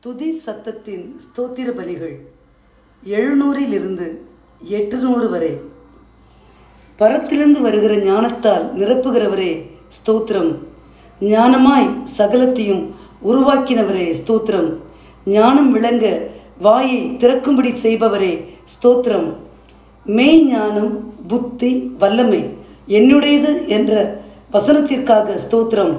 துதி சத்தத்தின் ஸ்தோத்திர பலிகள் எழுநூறிலிருந்து எட்டுநூறு வரை பரத்திலிருந்து வருகிற ஞானத்தால் நிரப்புகிறவரே ஸ்தோத்திரம் ஞானமாய் சகலத்தையும் உருவாக்கினவரே ஸ்தோத்திரம் ஞானம் விளங்க வாயை திறக்கும்படி செய்பவரே ஸ்தோத்திரம் மெய் ஞானம் புத்தி வல்லமை என்னுடையது என்ற வசனத்திற்காக ஸ்தோத்திரம்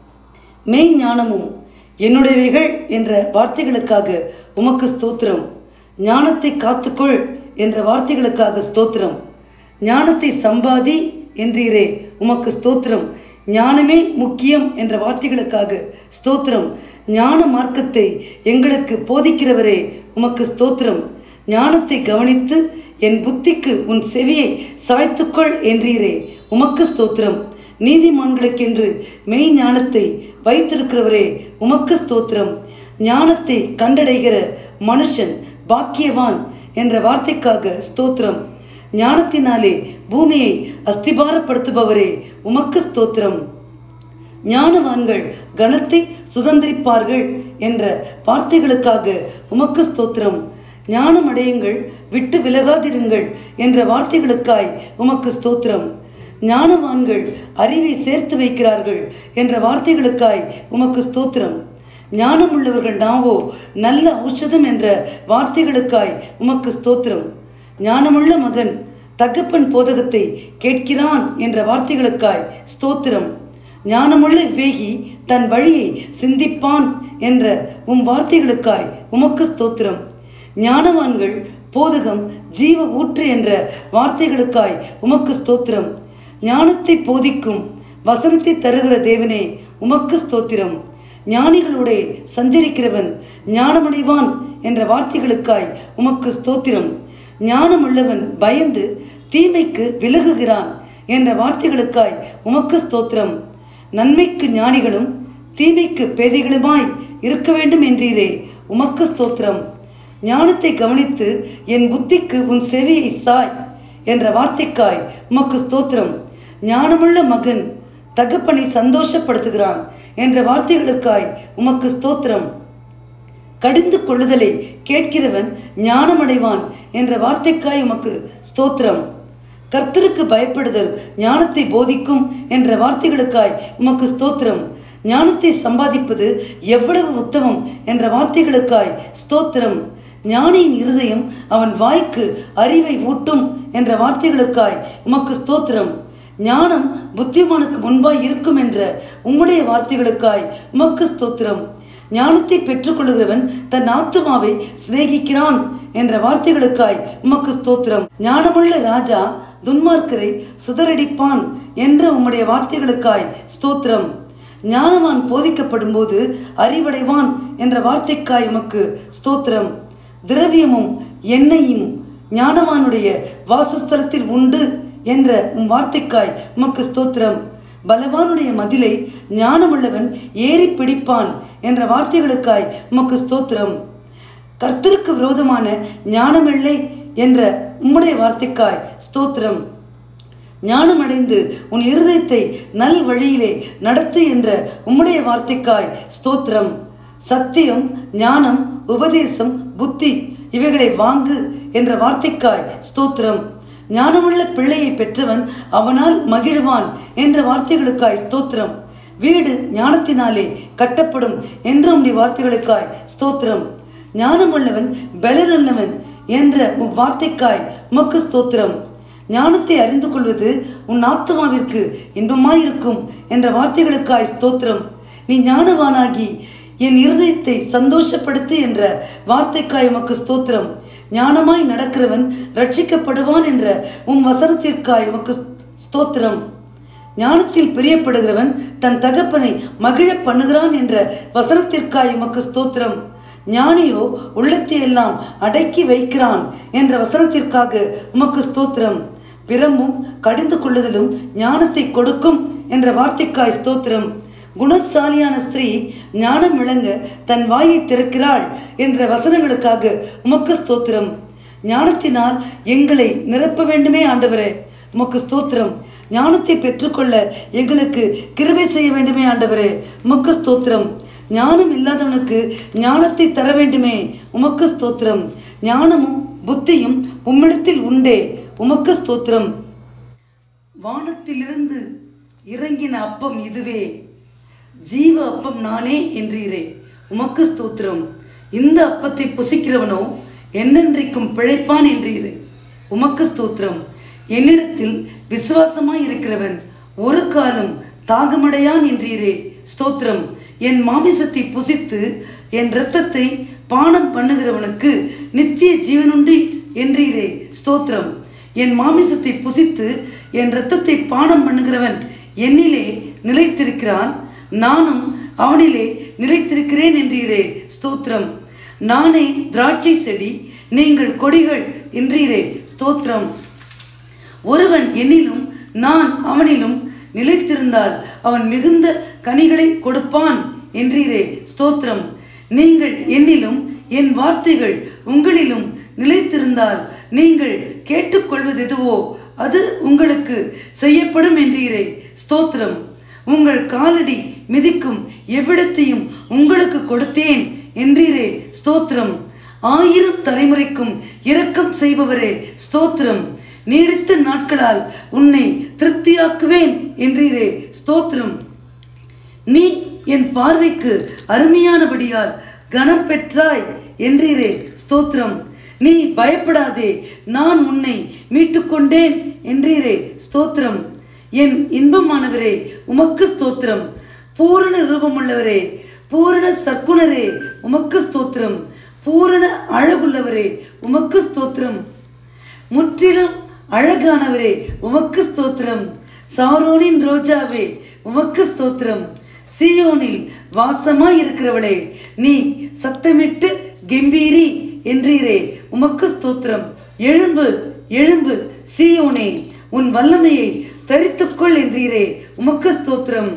மெய் ஞானமும் என்னுடையவைகள் என்ற வார்த்தைகளுக்காக உமக்கு ஸ்தோத்திரம் ஞானத்தை காத்துக்கொள் என்ற வார்த்தைகளுக்காக ஸ்தோத்திரம் ஞானத்தை சம்பாதி என்றீரே உமக்கு ஸ்தோத்திரம் ஞானமே முக்கியம் என்ற வார்த்தைகளுக்காக ஸ்தோத்திரம் ஞான மார்க்கத்தை எங்களுக்கு போதிக்கிறவரே உமக்கு ஸ்தோத்திரம் ஞானத்தை கவனித்து என் புத்திக்கு உன் செவியை சாய்த்துக்கொள் என்றீரே உமக்கு ஸ்தோத்திரம் நீதிமான்களுக்கென்று மெய் ஞானத்தை வைத்திருக்கிறவரே உமக்கு ஸ்தோத்திரம் ஞானத்தை கண்டடைகிற மனுஷன் பாக்கியவான் என்ற வார்த்தைக்காக ஸ்தோத்திரம் ஞானத்தினாலே பூமியை அஸ்திபாரப்படுத்துபவரே உமக்கு ஸ்தோத்திரம் ஞானவான்கள் கனத்தை சுதந்திரிப்பார்கள் என்ற வார்த்தைகளுக்காக உமக்கு ஸ்தோத்திரம் ஞானம் அடையுங்கள் விட்டு விலகாதிருங்கள் என்ற வார்த்தைகளுக்காய் உமக்கு ஸ்தோத்திரம் ஞானவான்கள் அறிவை சேர்த்து வைக்கிறார்கள் என்ற வார்த்தைகளுக்காய் உமக்கு ஸ்தோத்திரம் ஞானம் உள்ளவர்கள் நாவோ நல்ல ஔஷதம் என்ற வார்த்தைகளுக்காய் உமக்கு ஸ்தோத்திரம் ஞானமுள்ள மகன் தகப்பன் போதகத்தை கேட்கிறான் என்ற வார்த்தைகளுக்காய் ஸ்தோத்திரம் ஞானமுள்ள விவேகி தன் வழியை சிந்திப்பான் என்ற உம் வார்த்தைகளுக்காய் உமக்கு ஸ்தோத்திரம் ஞானவான்கள் போதகம் ஜீவ ஊற்று என்ற வார்த்தைகளுக்காய் உமக்கு ஸ்தோத்திரம் ஞானத்தை போதிக்கும் வசனத்தை தருகிற தேவனே உமக்கு ஸ்தோத்திரம் ஞானிகளோட சஞ்சரிக்கிறவன் ஞானமடைவான் என்ற வார்த்தைகளுக்காய் உமக்கு ஸ்தோத்திரம் ஞானமுள்ளவன் பயந்து தீமைக்கு விலகுகிறான் என்ற வார்த்தைகளுக்காய் உமக்கு ஸ்தோத்திரம் நன்மைக்கு ஞானிகளும் தீமைக்கு பேதைகளுமாய் இருக்க வேண்டும் என்றீரே உமக்கு ஸ்தோத்திரம் ஞானத்தை கவனித்து என் புத்திக்கு உன் செவியை சாய் என்ற வார்த்தைக்காய் உமக்கு ஸ்தோத்திரம் ஞானமுள்ள மகன் தகப்பனை சந்தோஷப்படுத்துகிறான் என்ற வார்த்தைகளுக்காய் உமக்கு ஸ்தோத்திரம் கடிந்து கொள்ளுதலை கேட்கிறவன் ஞானமடைவான் என்ற வார்த்தைக்காய் உமக்கு ஸ்தோத்திரம் கர்த்தருக்கு பயப்படுதல் ஞானத்தை போதிக்கும் என்ற வார்த்தைகளுக்காய் உமக்கு ஸ்தோத்திரம் ஞானத்தை சம்பாதிப்பது எவ்வளவு உத்தமம் என்ற வார்த்தைகளுக்காய் ஸ்தோத்திரம் ஞானியின் இருதயம் அவன் வாய்க்கு அறிவை ஊட்டும் என்ற வார்த்தைகளுக்காய் உமக்கு ஸ்தோத்திரம் ஞானம் புத்திமானுக்கு முன்பாய் இருக்கும் என்ற உம்முடைய வார்த்தைகளுக்காய் உமக்கு ஸ்தோத்திரம் ஞானத்தை பெற்றுக்கொள்கிறவன் தன் ஆத்துமாவை சிநேகிக்கிறான் என்ற வார்த்தைகளுக்காய் உமக்கு ஸ்தோத்திரம் ஞானமுள்ள ராஜா துன்மார்க்கரை சிதறடிப்பான் என்ற உம்முடைய வார்த்தைகளுக்காய் ஸ்தோத்திரம் ஞானவான் போதிக்கப்படும் போது அறிவடைவான் என்ற வார்த்தைக்காய் உமக்கு ஸ்தோத்திரம் திரவியமும் எண்ணெயும் ஞானவானுடைய வாசஸ்தலத்தில் உண்டு என்ற உம் வார்த்தைக்காய் உமக்கு ஸ்தோத்திரம் பலவானுடைய மதிலை ஞானமுள்ளவன் ஏறி பிடிப்பான் என்ற வார்த்தைகளுக்காய் உமக்கு ஸ்தோத்திரம் கர்த்தருக்கு விரோதமான ஞானமில்லை என்ற உம்முடைய வார்த்தைக்காய் ஸ்தோத்திரம் ஞானமடைந்து உன் இருதயத்தை நல் வழியிலே நடத்து என்ற உம்முடைய வார்த்தைக்காய் ஸ்தோத்திரம் சத்தியம் ஞானம் உபதேசம் புத்தி இவைகளை வாங்கு என்ற வார்த்தைக்காய் ஸ்தோத்திரம் ஞானமுள்ள பிள்ளையை பெற்றவன் அவனால் மகிழ்வான் என்ற வார்த்தைகளுக்காய் ஸ்தோத்திரம் வீடு ஞானத்தினாலே கட்டப்படும் என்ற உம்முடைய வார்த்தைகளுக்காய் ஸ்தோத்திரம் ஞானமுள்ளவன் பலனுள்ளவன் என்ற வார்த்தைக்காய் உமக்கு ஸ்தோத்திரம் ஞானத்தை அறிந்து கொள்வது உன் ஆத்மாவிற்கு இன்பமாயிருக்கும் என்ற வார்த்தைகளுக்காய் ஸ்தோத்திரம் நீ ஞானவானாகி என் இருதயத்தை சந்தோஷப்படுத்து என்ற வார்த்தைக்காய் உமக்கு ஸ்தோத்திரம் ஞானமாய் நடக்கிறவன் ரட்சிக்கப்படுவான் என்ற உம் வசனத்திற்காய் உமக்கு ஸ்தோத்திரம் ஞானத்தில் பிரியப்படுகிறவன் தன் தகப்பனை மகிழ பண்ணுகிறான் என்ற வசனத்திற்காய் உமக்கு ஸ்தோத்திரம் ஞானியோ உள்ளத்தை எல்லாம் அடக்கி வைக்கிறான் என்ற வசனத்திற்காக உமக்கு ஸ்தோத்திரம் பிறமும் கடிந்து கொள்ளுதலும் ஞானத்தை கொடுக்கும் என்ற வார்த்தைக்காய் ஸ்தோத்திரம் குணசாலியான ஸ்திரீ ஞானம் விளங்க தன் வாயை திறக்கிறாள் என்ற வசனங்களுக்காக உமக்கு ஸ்தோத்திரம் ஞானத்தினால் எங்களை நிரப்ப வேண்டுமே ஆண்டவரே உமக்கு ஸ்தோத்திரம் ஞானத்தை பெற்றுக்கொள்ள எங்களுக்கு கிருபை செய்ய வேண்டுமே ஆண்டவரே உமக்கு ஸ்தோத்திரம் ஞானம் இல்லாதவனுக்கு ஞானத்தை தர வேண்டுமே உமக்கு ஸ்தோத்திரம் ஞானமும் புத்தியும் உம்மிடத்தில் உண்டே உமக்கு ஸ்தோத்திரம் வானத்திலிருந்து இறங்கின அப்பம் இதுவே ஜீவ அப்பம் நானே என்றீரே உமக்கு ஸ்தோத்திரம் இந்த அப்பத்தை புசிக்கிறவனோ என்னென்றைக்கும் பிழைப்பான் என்றீரே உமக்கு ஸ்தோத்திரம் என்னிடத்தில் விசுவாசமாய் இருக்கிறவன் ஒரு காலம் தாகமடையான் என்றீரே ஸ்தோத்திரம் என் மாமிசத்தை புசித்து என் இரத்தத்தை பானம் பண்ணுகிறவனுக்கு நித்திய ஜீவனுண்டு என்றீரே ஸ்தோத்திரம் என் மாமிசத்தை புசித்து என் இரத்தத்தை பானம் பண்ணுகிறவன் என்னிலே நிலைத்திருக்கிறான் நானும் அவனிலே நிலைத்திருக்கிறேன் என்றீரே ஸ்தோத்திரம் நானே திராட்சை செடி நீங்கள் கொடிகள் என்றீரே ஸ்தோத்திரம் ஒருவன் என்னிலும் நான் அவனிலும் நிலைத்திருந்தால் அவன் மிகுந்த கனிகளை கொடுப்பான் என்றீரே ஸ்தோத்திரம் நீங்கள் என்னிலும் என் வார்த்தைகள் உங்களிலும் நிலைத்திருந்தால் நீங்கள் கேட்டுக்கொள்வது எதுவோ அது உங்களுக்கு செய்யப்படும் என்றீரே ஸ்தோத்திரம் உங்கள் காலடி மிதிக்கும் எவ்விடத்தையும் உங்களுக்கு கொடுத்தேன் என்றீரே ஸ்தோத்திரம் ஆயிரம் தலைமுறைக்கும் இரக்கம் செய்பவரே ஸ்தோத்திரம் நீடித்த நாட்களால் உன்னை திருப்தியாக்குவேன் என்றீரே ஸ்தோத்திரம் நீ என் பார்வைக்கு அருமையானபடியால் கனம் பெற்றாய் என்றீரே ஸ்தோத்திரம் நீ பயப்படாதே நான் உன்னை மீட்டுக்கொண்டேன் என்றீரே ஸ்தோத்திரம் என் இன்பமானவரே உமக்கு ஸ்தோத்திரம் பூரண ரூபமுள்ளவரே பூரண சற்குணரே உமக்கு ஸ்தோத்திரம் பூரண அழகுள்ளவரே உமக்கு ஸ்தோத்திரம் முற்றிலும் அழகானவரே உமக்கு ஸ்தோத்திரம் சாரோனின் ரோஜாவே உமக்கு ஸ்தோத்திரம் சீயோனில் வாசமாய் இருக்கிறவளே நீ சத்தமிட்டு கெம்பீரி என்றீரே உமக்கு ஸ்தோத்திரம் எழும்பு எழும்பு சீயோனே உன் வல்லமையை தரித்துக்கொள் என்றீரே உமக்கு ஸ்தோத்திரம்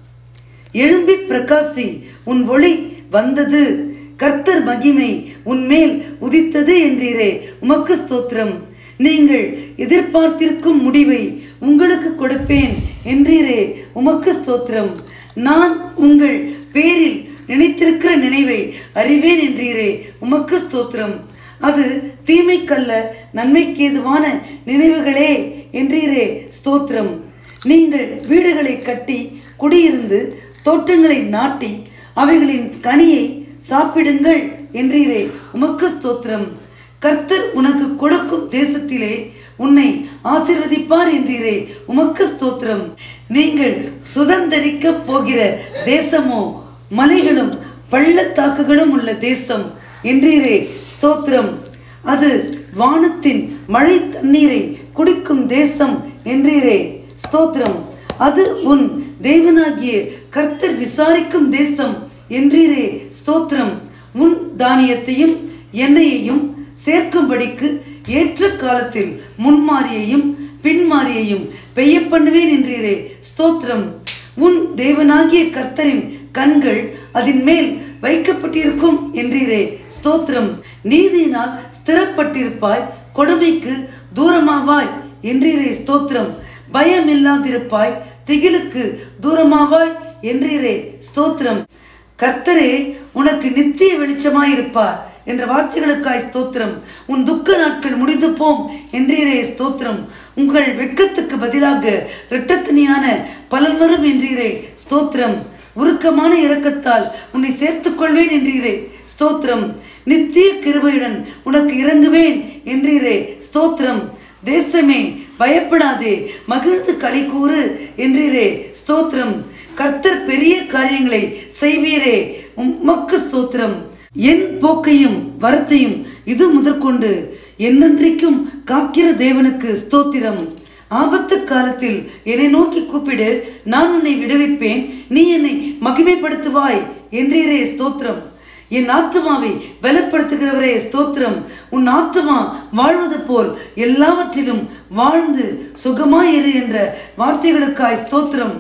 எழும்பி பிரகாசி உன் ஒளி வந்தது கர்த்தர் மகிமை உன்மேல் உதித்தது என்றீரே உமக்கு ஸ்தோத்திரம் நீங்கள் எதிர்பார்த்திருக்கும் முடிவை உங்களுக்கு கொடுப்பேன் என்றீரே உமக்கு ஸ்தோத்திரம் நான் உங்கள் பேரில் நினைத்திருக்கிற நினைவை அறிவேன் என்றீரே உமக்கு ஸ்தோத்திரம் அது தீமைக்கல்ல நன்மைக்கேதுவான நினைவுகளே என்றீரே ஸ்தோத்திரம் நீங்கள் வீடுகளை கட்டி குடியிருந்து தோட்டங்களை நாட்டி அவைகளின் கனியை சாப்பிடுங்கள் என்றீரே உமக்கு ஸ்தோத்திரம் கர்த்தர் உனக்கு கொடுக்கும் தேசத்திலே உன்னை ஆசீர்வதிப்பார் என்றீரே உமக்கு ஸ்தோத்திரம் நீங்கள் சுதந்தரிக்க போகிற தேசமோ மலைகளும் பள்ளத்தாக்குகளும் உள்ள தேசம் என்றீரே ஸ்தோத்திரம் அது வானத்தின் மழை தண்ணீரை குடிக்கும் தேசம் என்றீரே ஸ்தோத்திரம் அது உன் தேவனாகிய கர்த்தர் விசாரிக்கும் தேசம் என்றீரே ஸ்தோத்திரம் உன் தானியத்தையும் எண்ணெயையும் சேர்க்கும்படிக்கு ஏற்ற காலத்தில் முன்மாரியையும் பின்மாரியையும் பெய்ய பண்ணுவேன் என்றீரே ஸ்தோத்திரம் உன் தேவனாகிய கர்த்தரின் கண்கள் அதன் மேல் வைக்கப்பட்டிருக்கும் என்றீரே ஸ்தோத்திரம் நீதியினால் ஸ்திரப்பட்டிருப்பாய் கொடுமைக்கு தூரமாவாய் என்றீரே ஸ்தோத்திரம் பயமில்லாதிருப்பாய் திகிலுக்கு தூரமாவாய் என்றீரே ஸ்தோத்திரம் கர்த்தரே உனக்கு நித்திய வெளிச்சமாயிருப்பார் என்ற வார்த்தைகளுக்காய் ஸ்தோத்திரம் உன் துக்க நாட்கள் முடிந்து போம் என்றீரே ஸ்தோத்திரம் உங்கள் வெட்கத்துக்கு பதிலாக இரட்டத்தனியான பலன் வரும் என்றீரே ஸ்தோத்திரம் உருக்கமான இரக்கத்தால் உன்னை சேர்த்துக் கொள்வேன் என்றீரே ஸ்தோத்திரம் நித்திய கிருபையுடன் உனக்கு இறங்குவேன் என்றீரே ஸ்தோத்திரம் தேசமே பயப்படாதே மகிழ்ந்து களி கூறு என்றீரே ஸ்தோத்திரம் கர்த்தர் பெரிய காரியங்களை செய்வீரே உமக்கு ஸ்தோத்திரம் என் போக்கையும் வரத்தையும் இது முதற்கொண்டு என்னென்றைக்கும் காக்கிற தேவனுக்கு ஸ்தோத்திரம் ஆபத்து காலத்தில் என்னை நோக்கி கூப்பிடு நான் உன்னை விடுவிப்பேன் நீ என்னை மகிமைப்படுத்துவாய் என்றீரே ஸ்தோத்திரம் என் ஆத்துமாவை பலப்படுத்துகிறவரே ஸ்தோத்திரம் உன் ஆத்துமா வாழ்வது போல் எல்லாவற்றிலும் வாழ்ந்து சுகமாயிரு என்ற வார்த்தைகளுக்காய் ஸ்தோத்திரம்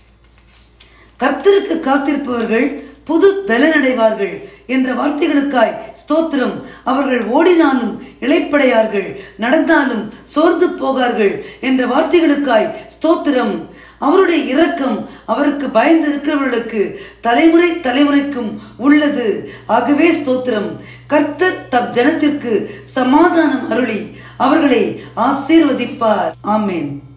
கர்த்தருக்கு காத்திருப்பவர்கள் புது பலனடைவார்கள் என்ற வார்த்தைகளுக்காய் ஸ்தோத்திரம் அவர்கள் ஓடினாலும் இளைப்படையார்கள் நடந்தாலும் சோர்ந்து போகார்கள் என்ற வார்த்தைகளுக்காய் ஸ்தோத்திரம் அவருடைய இரக்கம் அவருக்கு பயந்து இருக்கிறவர்களுக்கு தலைமுறை தலைமுறைக்கும் உள்ளது ஆகவே ஸ்தோத்திரம் கர்த்தர் தம் ஜனத்திற்கு சமாதானம் அருளி அவர்களை ஆசீர்வதிப்பார் ஆமேன்